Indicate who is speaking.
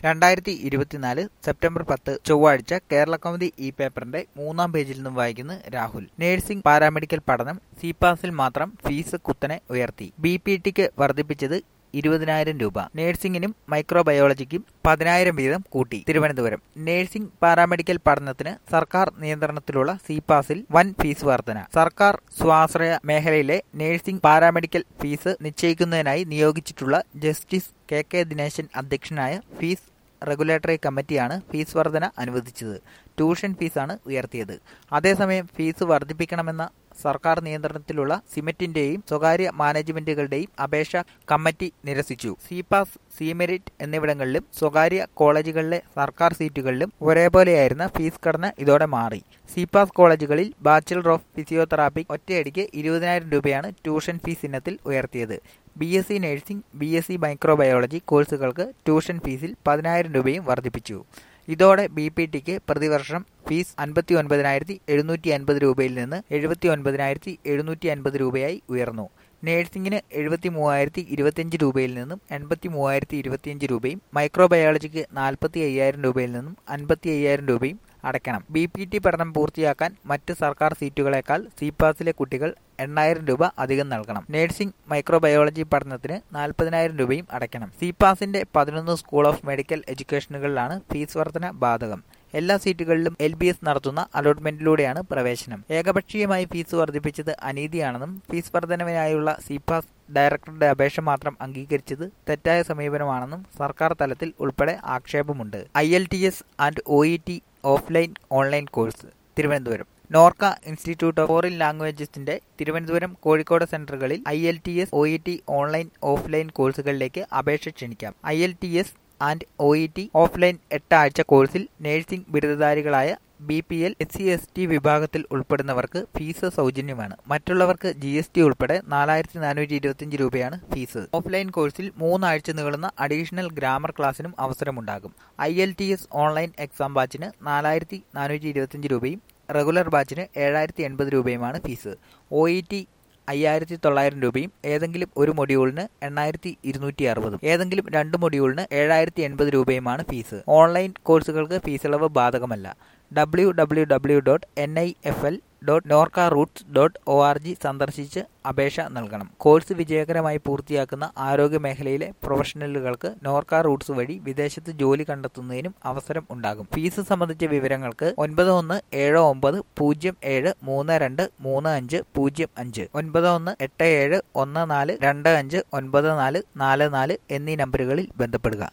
Speaker 1: രണ്ടായിരത്തി ഇരുപത്തിനാല് സെപ്റ്റംബർ പത്ത് ചൊവ്വാഴ്ച കേരള കൗമുദി ഇ പേപ്പറിന്റെ മൂന്നാം പേജിൽ നിന്നും വായിക്കുന്നു രാഹുൽ നഴ്സിംഗ് പാരാമെഡിക്കൽ പഠനം സിപാസിൽ മാത്രം ഫീസ് കുത്തനെ ഉയർത്തി ബി പി ടിക്ക് വർദ്ധിപ്പിച്ചത് ഇരുപതിനായിരം രൂപ നഴ്സിംഗിനും മൈക്രോബയോളജിക്കും പതിനായിരം വീതം കൂട്ടി തിരുവനന്തപുരം നഴ്സിംഗ് പാരാമെഡിക്കൽ പഠനത്തിന് സർക്കാർ നിയന്ത്രണത്തിലുള്ള സിപാസിൽ വൻ ഫീസ് വർധന സർക്കാർ സ്വാശ്രയ മേഖലയിലെ നഴ്സിംഗ് പാരാമെഡിക്കൽ ഫീസ് നിശ്ചയിക്കുന്നതിനായി നിയോഗിച്ചിട്ടുള്ള ജസ്റ്റിസ് കെ കെ ദിനേശൻ അധ്യക്ഷനായ ഫീസ് റെഗുലേറ്ററി കമ്മിറ്റിയാണ് ഫീസ് വർധന അനുവദിച്ചത് ട്യൂഷൻ ഫീസാണ് ഉയർത്തിയത് അതേസമയം ഫീസ് വർദ്ധിപ്പിക്കണമെന്ന സർക്കാർ നിയന്ത്രണത്തിലുള്ള സിമറ്റിന്റെയും സ്വകാര്യ മാനേജ്മെന്റുകളുടെയും അപേക്ഷ കമ്മിറ്റി നിരസിച്ചു സിപാസ് സിമെരിറ്റ് എന്നിവിടങ്ങളിലും സ്വകാര്യ കോളേജുകളിലെ സർക്കാർ സീറ്റുകളിലും ഒരേപോലെയായിരുന്ന ഫീസ് ഘടന ഇതോടെ മാറി സിപാസ് കോളേജുകളിൽ ബാച്ചിലർ ഓഫ് ഫിസിയോതെറാപ്പി ഒറ്റയടിക്ക് ഇരുപതിനായിരം രൂപയാണ് ട്യൂഷൻ ഫീസ് ഇനത്തിൽ ഉയർത്തിയത് B S C nursing B S C microbiology കോഴ്സുകൾക്ക് ട്യൂഷൻ ഫീസിൽ പതിനായിരം രൂപയും വർദ്ധിപ്പിച്ചു ഇതോടെ ബി പി ടിക്ക് പ്രതിവർഷം ഫീസ് അൻപത്തി ഒൻപതിനായിരത്തി എഴുന്നൂറ്റി അൻപത് രൂപയിൽ നിന്ന് എഴുപത്തി ഒൻപതിനായിരത്തി എഴുന്നൂറ്റി അൻപത് രൂപയായി ഉയർന്നു നഴ്സിംഗിന് എഴുപത്തി മൂവായിരത്തി ഇരുപത്തിയഞ്ച് രൂപയിൽ നിന്നും എൺപത്തി മൂവായിരത്തി ഇരുപത്തിയഞ്ച് രൂപയും മൈക്രോബയോളജിക്ക് നാൽപ്പത്തി അയ്യായിരം രൂപയിൽ നിന്നും അൻപത്തി അയ്യായിരം രൂപയും അടയ്ക്കണം ബി പി ടി പഠനം പൂർത്തിയാക്കാൻ മറ്റ് സർക്കാർ സീറ്റുകളേക്കാൾ സിപാസിലെ കുട്ടികൾ എണ്ണായിരം രൂപ അധികം നൽകണം നഴ്സിംഗ് മൈക്രോബയോളജി പഠനത്തിന് നാൽപ്പതിനായിരം രൂപയും അടയ്ക്കണം സിപാസിന്റെ പതിനൊന്ന് സ്കൂൾ ഓഫ് മെഡിക്കൽ എഡ്യൂക്കേഷനുകളിലാണ് ഫീസ് വർധന ബാധകം എല്ലാ സീറ്റുകളിലും എൽ ബി എസ് നടത്തുന്ന അലോട്ട്മെന്റിലൂടെയാണ് പ്രവേശനം ഏകപക്ഷീയമായി ഫീസ് വർദ്ധിപ്പിച്ചത് അനീതിയാണെന്നും ഫീസ് വർധനവിനായുള്ള സിപാസ് ഡയറക്ടറുടെ അപേക്ഷ മാത്രം അംഗീകരിച്ചത് തെറ്റായ സമീപനമാണെന്നും സർക്കാർ തലത്തിൽ ഉൾപ്പെടെ ആക്ഷേപമുണ്ട് I L T S and O E T offline online course Thiruvananthapuram NORKA institute of foreign ലാംഗ്വേജസിന്റെ തിരുവനന്തപുരം കോഴിക്കോട് സെന്ററുകളിൽ I L T S O E T online offline കോഴ്സുകളിലേക്ക് അപേക്ഷ ക്ഷണിക്കാം I L T S and O E T offline എട്ട് ആഴ്ച കോഴ്സിൽ nursing ബിരുദധാരികളായ B P L S C S T വിഭാഗത്തിൽ ഉൾപ്പെടുന്നവർക്ക് ഫീസ് സൗജന്യമാണ് മറ്റുള്ളവർക്ക് ജി എസ് ടി ഉൾപ്പെടെ നാലായിരത്തി നാനൂറ്റി ഇരുപത്തിയഞ്ച് രൂപയാണ് ഫീസ് ഓഫ്ലൈൻ കോഴ്സിൽ മൂന്നാഴ്ച നീളുന്ന അഡീഷണൽ ഗ്രാമർ ക്ലാസ്സിനും അവസരമുണ്ടാകും I L T S online exam ബാച്ചിന് നാലായിരത്തി നാനൂറ്റി ഇരുപത്തിയഞ്ച് രൂപയും റെഗുലർ ബാച്ചിന് ഏഴായിരത്തി എൺപത് രൂപയുമാണ് ഫീസ് ഒ ഇ ടി അയ്യായിരത്തി തൊള്ളായിരം രൂപയും ഏതെങ്കിലും ഒരു മൊഡ്യൂളിന് എണ്ണായിരത്തി ഇരുന്നൂറ്റി അറുപതും ഏതെങ്കിലും രണ്ട് മൊഡ്യൂളിന് ഏഴായിരത്തി എൺപത് രൂപയുമാണ് ഫീസ് ഓൺലൈൻ കോഴ്സുകൾക്ക് ഫീസ് ഇളവ് ബാധകമല്ല W W W dot N I F L dot NORKA roots dot O R G സന്ദർശിച്ച് അപേക്ഷ നൽകണം കോഴ്സ് വിജയകരമായി പൂർത്തിയാക്കുന്ന ആരോഗ്യ മേഖലയിലെ പ്രൊഫഷണലുകൾക്ക് നോർക്ക റൂട്ട്സ് വഴി വിദേശത്ത് ജോലി കണ്ടെത്തുന്നതിനും അവസരം ഉണ്ടാകും ഫീസ് സംബന്ധിച്ച വിവരങ്ങൾക്ക് ഒൻപത് ഒന്ന് ഏഴ് ഒമ്പത് പൂജ്യം ഏഴ് മൂന്ന് രണ്ട് മൂന്ന് അഞ്ച് പൂജ്യം അഞ്ച് ഒൻപത് ഒന്ന് എട്ട് ഏഴ് ഒന്ന് നാല് രണ്ട് അഞ്ച് ഒൻപത് നാല് നാല് നാല് എന്നീ നമ്പറുകളിൽ ബന്ധപ്പെടുക